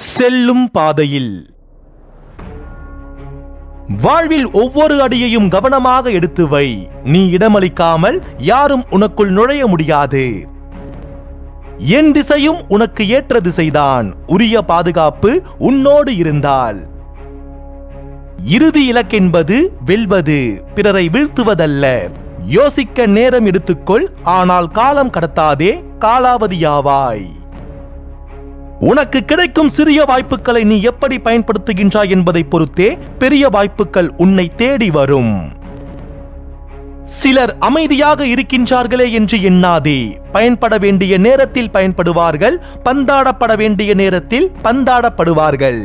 செல்லும் பாதையில் வாழ்வில் ஒவ்வொரு அடியையும் கவனமாக எடுத்து வை நீ இடமளிக்காமல் யாரும் உனக்குள் நுழைய முடியாது என் திசையும் உனக்கு ஏற்ற திசைதான் உரிய பாதுகாப்பு உன்னோடு இருந்தால் இறுதி இலக்கென்பது வெல்வது பிறரை வீழ்த்துவதல்ல யோசிக்க நேரம் எடுத்துக்கொள் ஆனால் காலம் கடத்தாதே காலாவதியாவாய் உனக்கு கிடைக்கும் சிறிய வாய்ப்புகளை நீ எப்படி பயன்படுத்துகின்றாய் என்பதை பொறுத்தே பெரிய வாய்ப்புகள் உன்னை தேடி வரும் சிலர் அமைதியாக இருக்கின்றார்களே என்று எண்ணாதே பயன்பட வேண்டிய நேரத்தில் பயன்படுவார்கள் பந்தாடப்பட வேண்டிய நேரத்தில் பந்தாடப்படுவார்கள்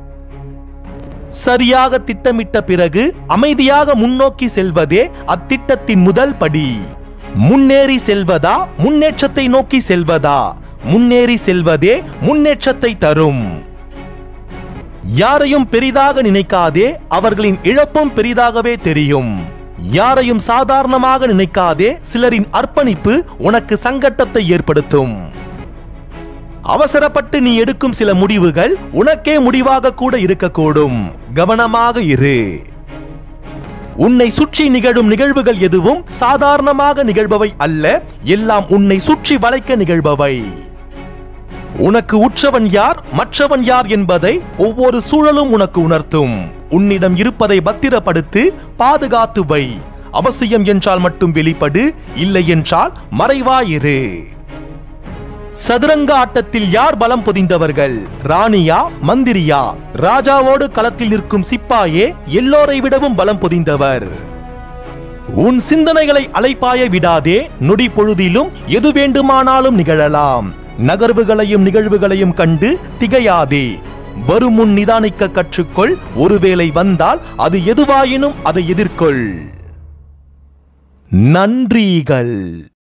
சரியாக திட்டமிட்ட பிறகு அமைதியாக முன்னோக்கி செல்வதே அத்திட்டத்தின் முதல் படி முன்னேறி செல்வதா முன்னேற்றத்தை நோக்கி செல்வதா முன்னேறி செல்வதே முன்னேற்றத்தை தரும் யாரையும் பெரிதாக நினைக்காதே அவர்களின் இழப்பும் பெரிதாகவே தெரியும் யாரையும் சாதாரணமாக நினைக்காதே சிலரின் அர்ப்பணிப்பு உனக்கு சங்கட்டத்தை ஏற்படுத்தும் அவசரப்பட்டு நீ எடுக்கும் சில முடிவுகள் உனக்கே முடிவாக கூட இருக்கக்கூடும் கவனமாக இரு உன்னை சுற்றி நிகழும் நிகழ்வுகள் எதுவும் சாதாரணமாக நிகழ்பவை அல்ல எல்லாம் உன்னை சுற்றி வளைக்க நிகழ்பவை உனக்கு உற்றவன் யார் மற்றவன் யார் என்பதை ஒவ்வொரு சூழலும் உனக்கு உணர்த்தும் உன்னிடம் இருப்பதை பத்திரப்படுத்து பாதுகாத்து வை அவசியம் என்றால் மட்டும் வெளிப்படு இல்லை என்றால் மறைவாயிரு சதுரங்க ஆட்டத்தில் யார் பலம் பொதிந்தவர்கள் ராணியா மந்திரியா ராஜாவோடு களத்தில் நிற்கும் சிப்பாயே எல்லோரை விடவும் பலம் பொதிந்தவர் உன் சிந்தனைகளை அலைப்பாய விடாதே நொடி பொழுதிலும் எது வேண்டுமானாலும் நிகழலாம் நகர்வுகளையும் நிகழ்வுகளையும் கண்டு திகையாதே வரும் முன் நிதானிக்க கற்றுக்கொள் ஒருவேளை வந்தால் அது எதுவாயினும் அதை எதிர்கொள் நன்றிகள்